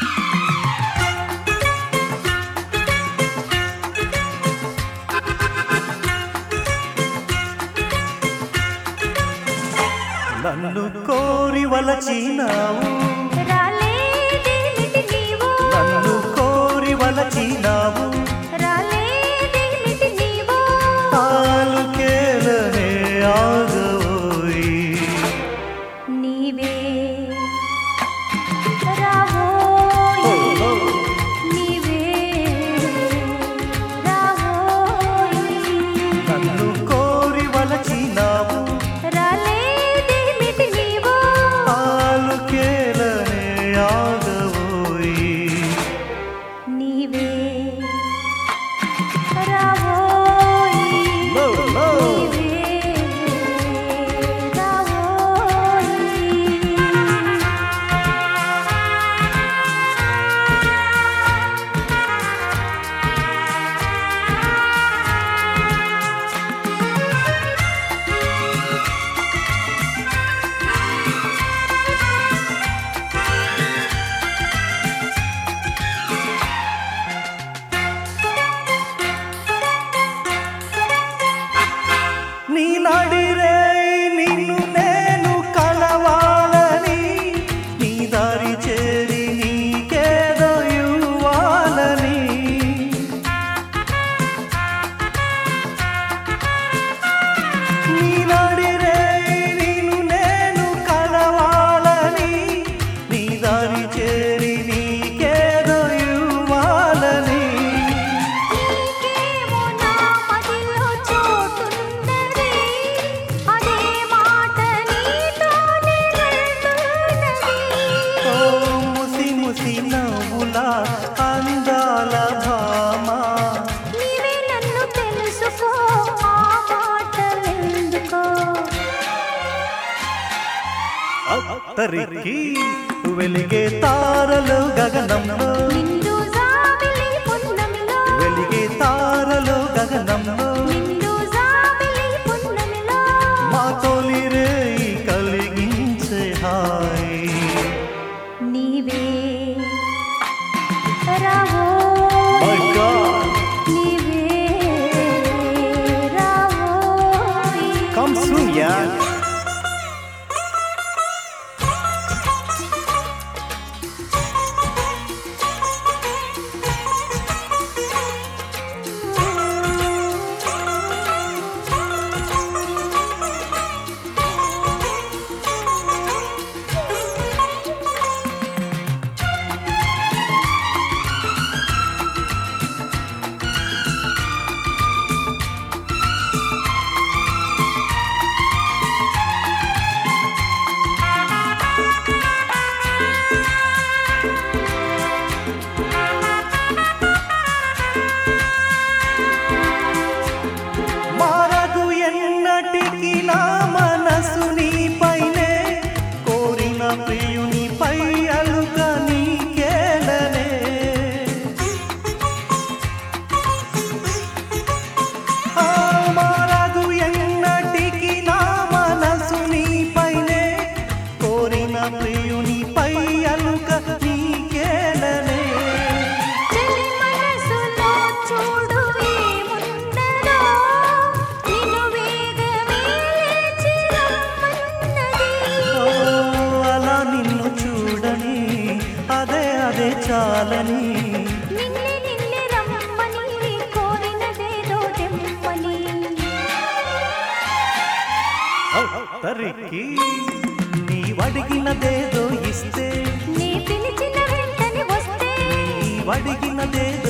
నన్ను కోరి వలచినావు రాలేదేమిటి నీవు నన్ను కోరి వలచినావు రాలేదేమిటి నీవు ఆలుకేలనే ఆగవోయి నీవే రావోయి నీవే రావోయి నన్ను కోరి వలచినావు రాలేదేమిటి నీవు ఆలుకేలనే ఆగవోయి నీవే రావోయి No, no. నీవే రావోయి నీ నడిరే నిన్ను నేను కలవాలని నీ దారి చేరి నీకేదో ఇవ్వాలని నీ నడిరే నిన్ను నేను కలవాలని నీ దారి చేరి నీకేదో ఇవ్వాలని నీకేమో నా మదిలో చోటున్నది అదే మాట నీతోనే వెళ్తున్నది ఓ ముసి ముసి నవ్వులా అందాల భామ నీవే నన్ను తెలుసుకో ఆ మాటలెందుకో అత్తరికి వెలిగే తారలు గగనంలో నిండు జాబిలి పున్నమిలో వెలిగే తారలు గగనంలో నిండు జాబిలి పున్నమిలో మా తొలి రేయి కలిగించే హాయ్ నీవే My రావోయి God, నీవే రావోయి come soon, yeah. మారదు ఎన్నటికి నా మనసు నీపైనే కోరిన ప్రియునిపై అలుక నీకేలనే ఆ మారదు ఎన్నటికి నా మనసు నీపైనే కోరిన ప్రియునిపై అలుక నీకేలనే చెలి మనసులో చూడు ఏమున్నదో నిన్ను వేగమే లేచి రమ్మన్నది ఓ, అలా నిన్ను చూడని అదే అదే చాలని నిన్నే నిన్నే రమ్మని కోరినదేదో తెమ్మని తరికి నీ వడిగినదేదో ఇస్తే నీ పిలిచిన వెంటనే వస్తే నీ వడిగినదేదో